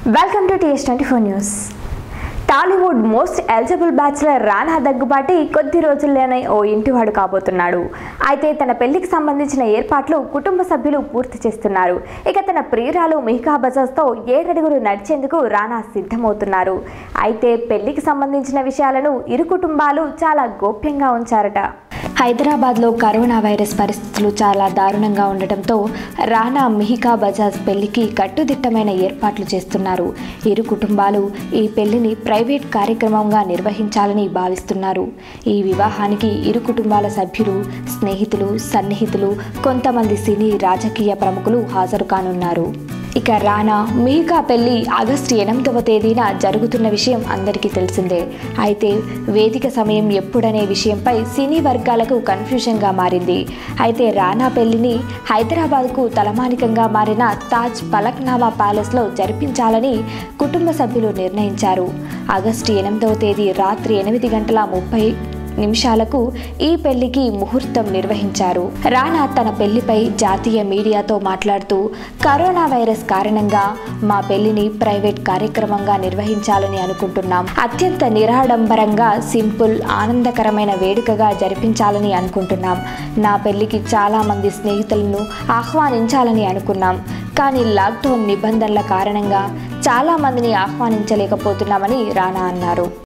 welcome to TS twenty four news Tollywood most eligible bachelor Rana Daggubati కొద్ది రోజుల్లోనే ఓ ఇంటివాడు కాబోతున్నాడు అయితే తన పెళ్లికి సంబంధించిన ఏర్పాట్లు కుటుంబ సభ్యులు పూర్తి చేస్తున్నారు ఇక తన ప్రియురాలు మిహికా బజాజ్తో ఏడడుగులు నడిచేందుకు రానా సిద్ధమవుతున్నారు అయితే పెళ్లికి సంబంధించిన విషయాలను ఇరు కుటుంబాలు చాలా గోప్యంగా ఉంచారట హైదరాబాద్లో కరోనా వైరస్ పరిస్థితులు చాలా దారుణంగా ఉండటంతో రానా మిహికా బజాజ్ పెళ్లికి కట్టుదిట్టమైన ఏర్పాట్లు చేస్తున్నారు ఇరు కుటుంబాలు ఈ పెళ్లిని ప్రైవేట్ కార్యక్రమంగా నిర్వహించాలని భావిస్తున్నారు ఈ వివాహానికి ఇరు కుటుంబాల సభ్యులు స్నేహితులు సన్నిహితులు కొంతమంది సినీ రాజకీయ ప్రముఖులు హాజరు కానున్నారు ఇక రానా మిహికా పెళ్లి ఆగస్టు ఎనిమిదవ తేదీన జరుగుతున్న విషయం అందరికీ తెలిసిందే అయితే వేదిక సమయం ఎప్పుడనే విషయంపై సినీ వర్గాలకు కన్ఫ్యూజన్గా మారింది అయితే రానా పెళ్లిని హైదరాబాద్కు తలమానికంగా మారిన తాజ్ పలక్నామా ప్యాలెస్లో జరిపించాలని కుటుంబ సభ్యులు నిర్ణయించారు ఆగస్టు ఎనిమిదవ తేదీ రాత్రి ఎనిమిది గంటల ముప్పై నిమిషాలకు ఈ పెళ్లికి ముహూర్తం నిర్వహించారు రానా తన పెళ్లిపై జాతీయ మీడియాతో మాట్లాడుతూ కరోనా వైరస్ కారణంగా మా పెళ్లిని ప్రైవేట్ కార్యక్రమంగా నిర్వహించాలని అనుకుంటున్నాం అత్యంత నిరాడంబరంగా సింపుల్ ఆనందకరమైన వేడుకగా జరిపించాలని అనుకుంటున్నాం నా పెళ్లికి చాలా మంది స్నేహితులను ఆహ్వానించాలని అనుకున్నాం కానీ లాక్డౌన్ నిబంధనల కారణంగా చాలా మందిని ఆహ్వానించలేకపోతున్నామని రానా అన్నారు